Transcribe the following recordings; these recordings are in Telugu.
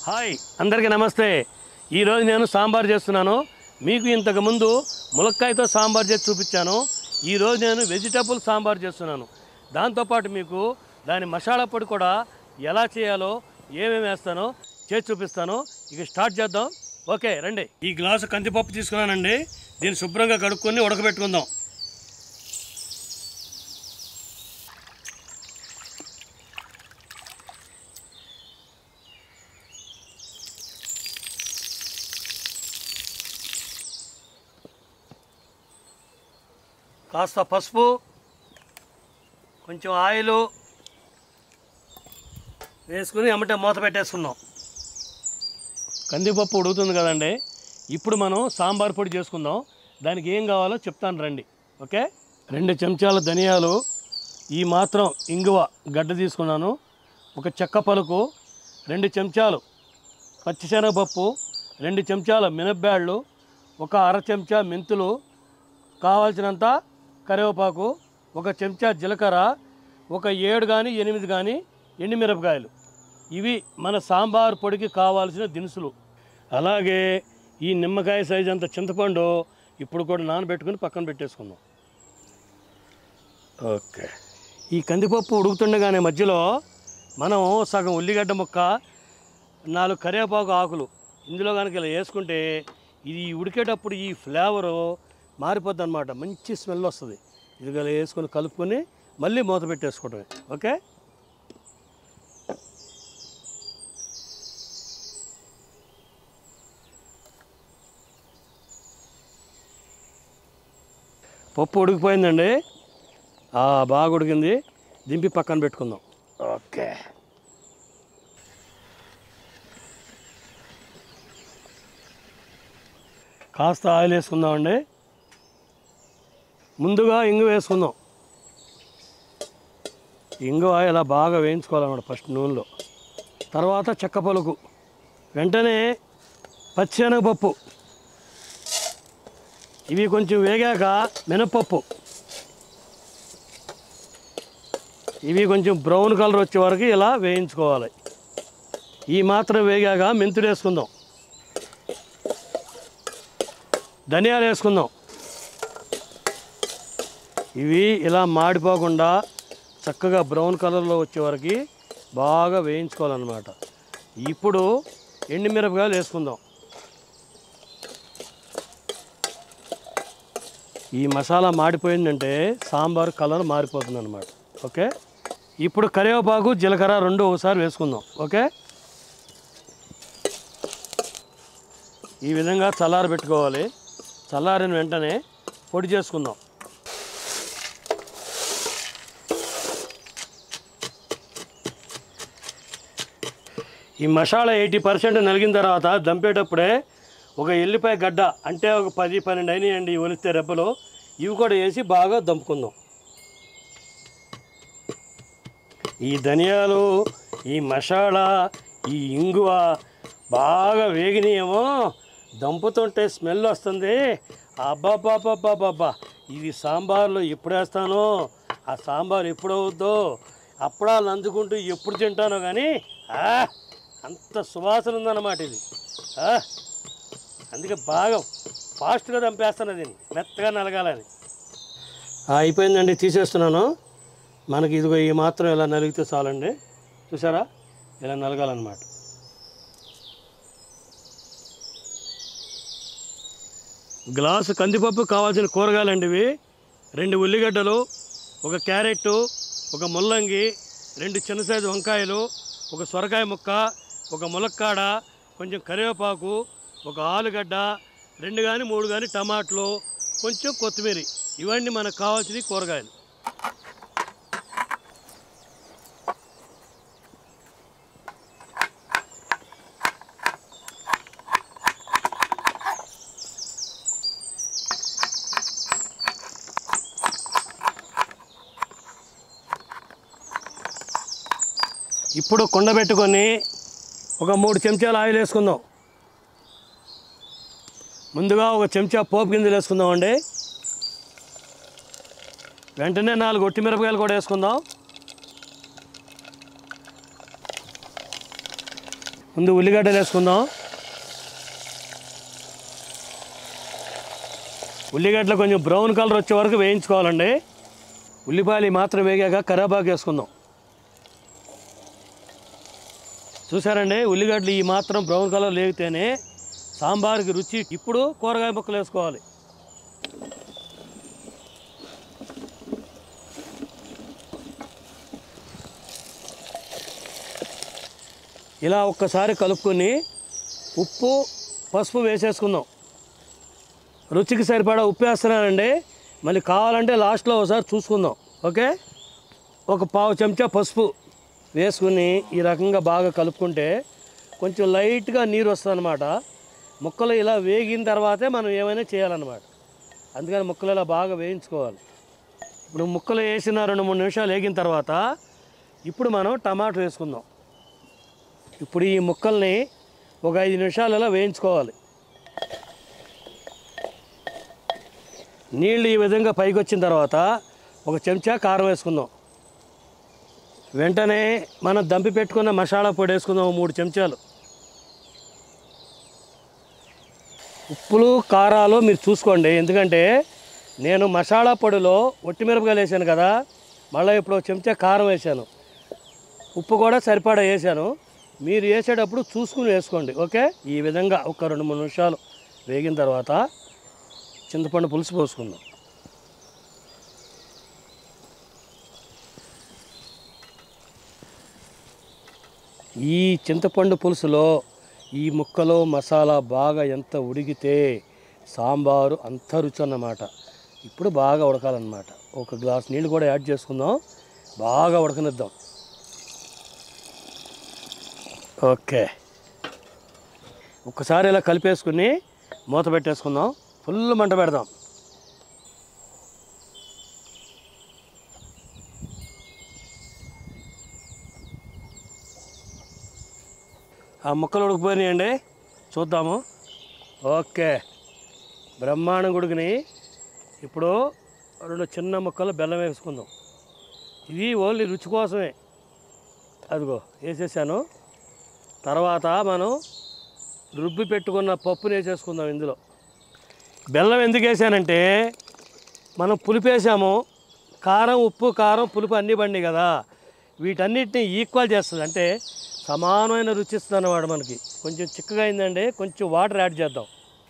హాయ్ అందరికీ నమస్తే ఈరోజు నేను సాంబార్ చేస్తున్నాను మీకు ఇంతకుముందు ములక్కాయతో సాంబార్ చేసి చూపించాను ఈరోజు నేను వెజిటబుల్ సాంబార్ చేస్తున్నాను దాంతోపాటు మీకు దాని మసాలా పొడి కూడా ఎలా చేయాలో ఏమేమి వేస్తానో చేసి చూపిస్తాను ఇక స్టార్ట్ చేద్దాం ఓకే రండి ఈ గ్లాసు కందిపప్పు తీసుకున్నానండి దీన్ని శుభ్రంగా కడుక్కొని ఉడకబెట్టుకుందాం కాస్త పసుపు కొంచెం ఆయిల్ వేసుకుని అమ్మటే మూత పెట్టేసుకుందాం కందిపప్పు ఉడుకుతుంది కదండి ఇప్పుడు మనం సాంబార్ పొడి చేసుకుందాం దానికి ఏం కావాలో చెప్తాను రండి ఓకే రెండు చెంచాల ధనియాలు ఈ మాత్రం ఇంగువ గడ్డ తీసుకున్నాను ఒక చెక్క పలుకు రెండు చెంచాలు పచ్చిశనగపప్పు రెండు చెంచాల మినప్పాళ్ళు ఒక అర చెంచా మెంతులు కావాల్సినంత కరివేపాకు ఒక చెంచా జీలకర్ర ఒక ఏడు కానీ ఎనిమిది కానీ ఎండుమిరపకాయలు ఇవి మన సాంబార్ పొడికి కావాల్సిన దినుసులు అలాగే ఈ నిమ్మకాయ సైజు అంత చింతపండు ఇప్పుడు కూడా నానబెట్టుకుని పక్కన పెట్టేసుకుందాం ఓకే ఈ కందిపప్పు ఉడుకుతుండగానే మధ్యలో మనం సగం ఉల్లిగడ్డ ముక్క నాలుగు కరివేపాకు ఆకులు ఇందులో కనుక ఇలా వేసుకుంటే ఇది ఉడికేటప్పుడు ఈ ఫ్లేవరు మారిపోద్ది అనమాట మంచి స్మెల్ వస్తుంది ఇది ఇలా వేసుకొని కలుపుకొని మళ్ళీ మూత పెట్టేసుకోవటమే ఓకే పప్పు ఉడికిపోయిందండి ఆ, బాగా ఉడికింది దింపి పక్కన పెట్టుకుందాం ఓకే కాస్త ఆయిల్ వేసుకుందామండి ముందుగా ఇంగు వేసుకుందాం ఇంగు ఇలా బాగా వేయించుకోవాలన్నమాట ఫస్ట్ నూనెలో తర్వాత చెక్క పలుకు వెంటనే పచ్చెనగపప్పు ఇవి కొంచెం వేగాక మినప్పప్పు ఇవి కొంచెం బ్రౌన్ కలర్ వచ్చే వరకు ఇలా వేయించుకోవాలి ఈ మాత్రం వేగాక మెంతులు వేసుకుందాం ధనియాలు వేసుకుందాం ఇవి ఇలా మాడిపోకుండా చక్కగా బ్రౌన్ కలర్లో వచ్చే వరకు బాగా వేయించుకోవాలన్నమాట ఇప్పుడు ఎండుమిరపకాయలు వేసుకుందాం ఈ మసాలా మాడిపోయిందంటే సాంబార్ కలర్ మారిపోతుంది అనమాట ఓకే ఇప్పుడు కరివేపాకు జీలకర్ర రెండు ఒకసారి వేసుకుందాం ఓకే ఈ విధంగా చల్లారి పెట్టుకోవాలి చల్లారిన వెంటనే పొడి చేసుకుందాం ఈ మసాలా ఎయిటీ పర్సెంట్ నలిగిన తర్వాత దంపేటప్పుడే ఒక ఎల్లిపాయ గడ్డ అంటే ఒక పది పన్నెండు అయినాయండి ఒలిస్తే రెబ్బలు ఇవి కూడా వేసి బాగా దంపుకుందాం ఈ ధనియాలు ఈ మసాలా ఈ ఇంగువ బాగా వేగినాయేమో దంపుతుంటే స్మెల్ వస్తుంది అబ్బాబ్బాబ్బాబ్బాబ్బా ఇది సాంబార్లో ఎప్పుడు వేస్తానో ఆ సాంబార్ ఎప్పుడు అవుద్దో అప్పుడాలు అందుకుంటూ ఎప్పుడు తింటానో కానీ ఆ, అంత సువాసన ఉందన్నమాట ఇది ఆ, అందుకే బాగా ఫాస్ట్గా దంపేస్తాను దీన్ని మెత్తగా నలగాలని ఆ, అయిపోయిందండి తీసేస్తున్నాను మనకి ఇదిగో ఈ మాత్రం ఇలా నలిగితే చాలండి చూసారా ఇలా నలగాలన్నమాట గ్లాసు కందిపప్పు కావాల్సిన కూరగాయలండి ఇవి రెండు ఉల్లిగడ్డలు ఒక క్యారెట్ ఒక ముల్లంగి రెండు చిన్న సైజు వంకాయలు ఒక సొరకాయ ముక్క ఒక ములక్కాడ కొంచెం కరివేపాకు ఒక ఆలుగడ్డ రెండు కానీ మూడు కానీ టమాటాలు కొంచెం కొత్తిమీర ఇవన్నీ మనకు కావాల్సిన కూరగాయలు ఇప్పుడు కుండ పెట్టుకొని ఒక మూడు చెంచాలు ఆయిల్ వేసుకుందాం ముందుగా ఒక చెంచా పోపు గింజలు వేసుకుందామండి వెంటనే నాలుగు ఒట్టి మిరపకాయలు కూడా వేసుకుందాం ముందు ఉల్లిగడ్డలు వేసుకుందాం ఉల్లిగడ్డలు కొంచెం బ్రౌన్ కలర్ వచ్చే వరకు వేయించుకోవాలండి ఉల్లిపాయలు ఈ మాత్రం వేగాక కరివేపాకు వేసుకుందాం చూసారండి ఉల్లిగడ్డలు ఈ మాత్రం బ్రౌన్ కలర్ లేగితేనే సాంబార్కి రుచి ఇప్పుడు కూరగాయ ముక్కలు వేసుకోవాలి ఇలా ఒక్కసారి కలుపుకొని ఉప్పు పసుపు వేసేసుకుందాం రుచికి సరిపడా ఉప్పు వేస్తున్నానండి మళ్ళీ కావాలంటే లాస్ట్లో ఒకసారి చూసుకుందాం ఓకే ఒక పావు చెంచా పసుపు వేసుకుని ఈ రకంగా బాగా కలుపుకుంటే కొంచెం లైట్గా నీరు వస్తుందన్నమాట ముక్కలు ఇలా వేగిన తర్వాతే మనం ఏమైనా చేయాలన్నమాట అందుకని ముక్కలు ఇలా బాగా వేయించుకోవాలి ఇప్పుడు ముక్కలు వేసిన రెండు మూడు నిమిషాలు వేగిన తర్వాత ఇప్పుడు మనం టమాటో వేసుకుందాం ఇప్పుడు ఈ ముక్కల్ని ఒక ఐదు నిమిషాలు ఇలా వేయించుకోవాలి నీళ్ళు ఈ విధంగా పైకి వచ్చిన తర్వాత ఒక చెంచా కారం వేసుకుందాం వెంటనే మనం దంపి పెట్టుకున్న మసాలా పొడి వేసుకుందాం ఓ మూడు చెంచాలు ఉప్పులు కారాలు మీరు చూసుకోండి ఎందుకంటే నేను మసాలా పొడిలో ఒట్టిమిరపకాయలు వేసాను కదా మళ్ళీ ఇప్పుడు ఒక చెంచా కారం వేసాను ఉప్పు కూడా సరిపడా వేసాను మీరు వేసేటప్పుడు చూసుకుని వేసుకోండి ఓకే ఈ విధంగా ఒక రెండు మూడు నిమిషాలు వేగిన తర్వాత చింతపండు పులుసు పోసుకుందాం ఈ చింతపండు పులుసులో ఈ ముక్కలో మసాలా బాగా ఎంత ఉడికితే సాంబారు అంత రుచి అన్నమాట ఇప్పుడు బాగా ఉడకాలన్నమాట ఒక గ్లాస్ నీళ్ళు కూడా యాడ్ చేసుకుందాం బాగా ఉడకనిద్దాం ఓకే ఒక్కసారి ఇలా కలిపేసుకుని మూత పెట్టేసుకుందాం ఫుల్ మంట పెడదాం ఆ ముక్కలు ఉడికిపోయినాయండి చూద్దాము ఓకే బ్రహ్మాండం ఉడికిని ఇప్పుడు రెండు చిన్న ముక్కలు బెల్లం వేసుకుందాం ఇవి ఓన్లీ రుచి కోసమే అదిగో వేసేసాను తర్వాత మనం రుబ్బి పెట్టుకున్న పప్పుని వేసేసుకుందాం ఇందులో బెల్లం ఎందుకు వేసానంటే మనం పులుపు వేసాము కారం ఉప్పు కారం పులుపు అన్నీ బండి కదా వీటన్నిటిని ఈక్వల్ చేస్తుంది అంటే సమానమైన రుచి ఇస్తుంది అన్నమాట మనకి కొంచెం చిక్కగా అయిందండి కొంచెం వాటర్ యాడ్ చేద్దాం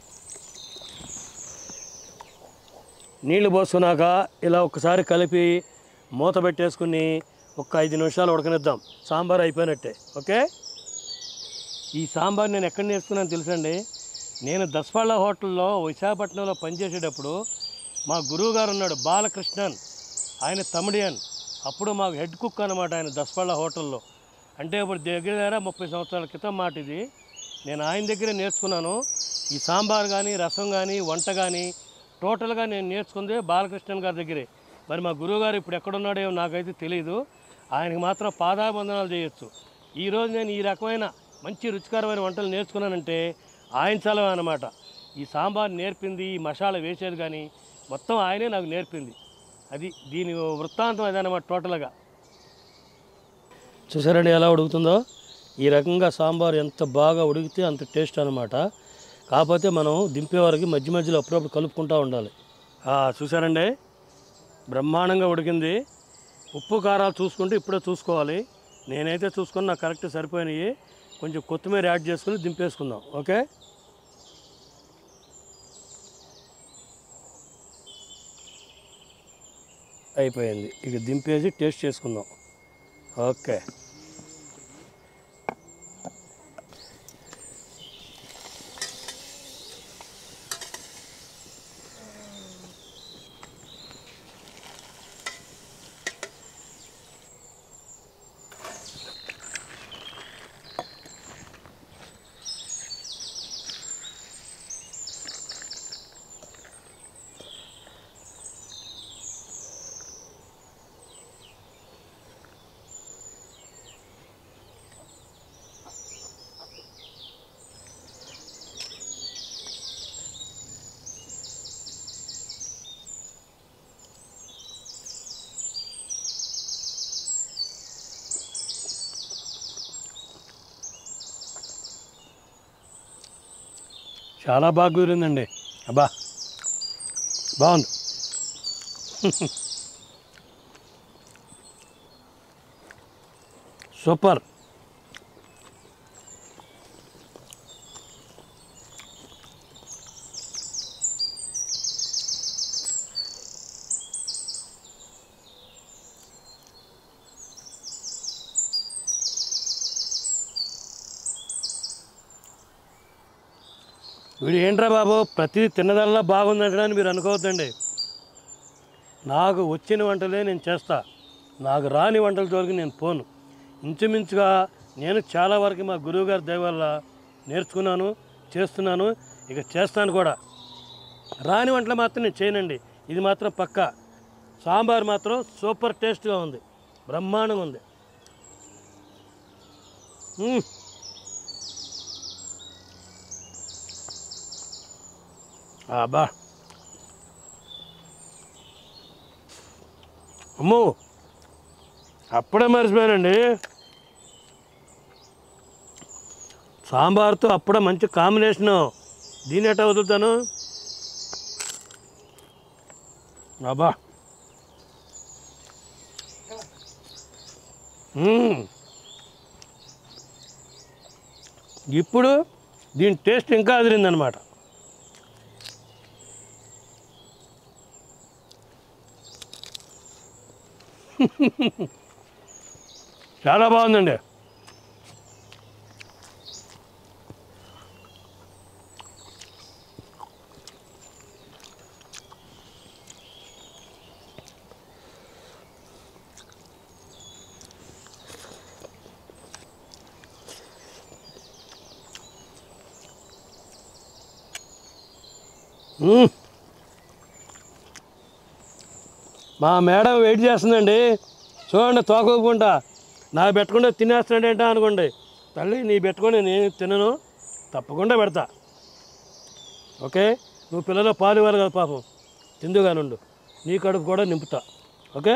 నీళ్లు పోసుకున్నాక ఇలా ఒకసారి కలిపి మూత పెట్టేసుకుని ఒక ఐదు నిమిషాలు ఉడకనిద్దాం సాంబార్ అయిపోయినట్టే ఓకే ఈ సాంబార్ నేను ఎక్కడ నేర్చుకున్నాను తెలుసండి నేను దసపాళ్ళ హోటల్లో విశాఖపట్నంలో పనిచేసేటప్పుడు మా గురువు గారు ఉన్నాడు బాలకృష్ణన్ ఆయన తమిడియన్ అప్పుడు మాకు హెడ్ కుక్ అనమాట ఆయన దసపాళ్ళ హోటల్లో అంటే ఇప్పుడు దగ్గర దగ్గర ముప్పై సంవత్సరాల క్రితం మాట ఇది నేను ఆయన దగ్గరే నేర్చుకున్నాను ఈ సాంబార్ కానీ రసం కానీ వంట కానీ టోటల్గా నేను నేర్చుకుంది బాలకృష్ణన్ గారి దగ్గరే మరి మా గురువుగారు ఇప్పుడు ఎక్కడున్నాడో నాకైతే తెలియదు ఆయనకి మాత్రం పాదాబంధనాలు చేయొచ్చు ఈరోజు నేను ఈ రకమైన మంచి రుచికరమైన వంటలు నేర్చుకున్నానంటే ఆయన చలవ అనమాట ఈ సాంబార్ నేర్పింది ఈ మసాలా వేసేది కానీ మొత్తం ఆయనే నాకు నేర్పింది అది దీని వృత్తాంతం అదనమాట టోటల్గా చూసారండి ఎలా ఉడుకుతుందో ఈ రకంగా సాంబార్ ఎంత బాగా ఉడికితే అంత టేస్ట్ అనమాట కాకపోతే మనం దింపే వరకు మధ్య మధ్యలో అప్పుడప్పుడు కలుపుకుంటూ ఉండాలి ఆ, చూసారండి బ్రహ్మాండంగా ఉడికింది ఉప్పు కారాలు చూసుకుంటే ఇప్పుడే చూసుకోవాలి నేనైతే చూసుకుని నాకు కరెక్ట్ సరిపోయినాయి కొంచెం కొత్తిమీర యాడ్ చేసుకుని దింపేసుకుందాం ఓకే అయిపోయింది ఇక దింపేసి టేస్ట్ చేసుకుందాం ఓకే చాలా బాగా కుదిరిందండి అబ్బా బాగుంది సూపర్ వీడు ఏంట్రా బాబు ప్రతి తిన్నదల్లా బాగుందంటని మీరు అనుకోవద్దండి నాకు వచ్చిన వంటలే నేను చేస్తా నాకు రాని వంటల జోలికి నేను పోను ఇంచుమించుగా నేను చాలా వరకు మా గురువుగారి దయ వల్ల నేర్చుకున్నాను చేస్తున్నాను ఇక చేస్తాను కూడా రాని వంటలు మాత్రం నేను చేయనండి ఇది మాత్రం పక్కా సాంబార్ మాత్రం సూపర్ టేస్ట్గా ఉంది బ్రహ్మాండంగా ఉంది మ్మ్. అబ్బా అమ్మో అప్పుడే మర్చిపోయానండి సాంబార్తో అప్పుడే మంచి కాంబినేషను దీని ఎట్టా వదులుతాను అబ్బా మ్మ్. ఇప్పుడు దీని టేస్ట్ ఇంకా అదిరిందనమాట చాలా బాగుందండి మ్మ్. మా మేడం వెయిట్ చేస్తుందండి చూడండి తోకోకుండా నా పెట్టకుండా తినేస్తున్నాడేంటా అనుకోండి తల్లి నీ పెట్టుకొని నేను తినను తప్పకుండా పెడతా ఓకే నువ్వు పిల్లలు పాలు ఇవ్వాలి కదా పాపం తిందుగా నుండు నీ కడుపు కూడా నింపుతా ఓకే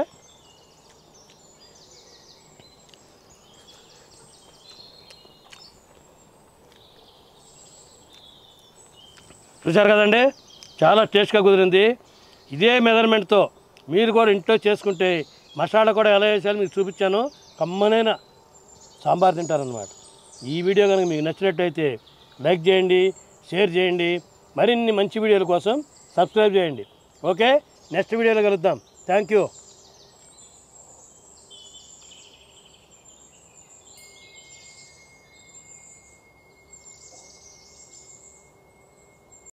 చూశారు కదండి చాలా టేస్ట్గా కుదిరింది ఇదే మెజర్మెంట్తో మీరు కూడా ఇంట్లో చేసుకుంటే మసాలా కూడా ఎలా వేసాలో మీకు చూపించాను కమ్మనైన సాంబార్ తింటారనమాట ఈ వీడియో కనుక మీకు నచ్చినట్టయితే లైక్ చేయండి షేర్ చేయండి మరిన్ని మంచి వీడియోల కోసం సబ్స్క్రైబ్ చేయండి ఓకే నెక్స్ట్ వీడియోలో కలుద్దాం థ్యాంక్ యూ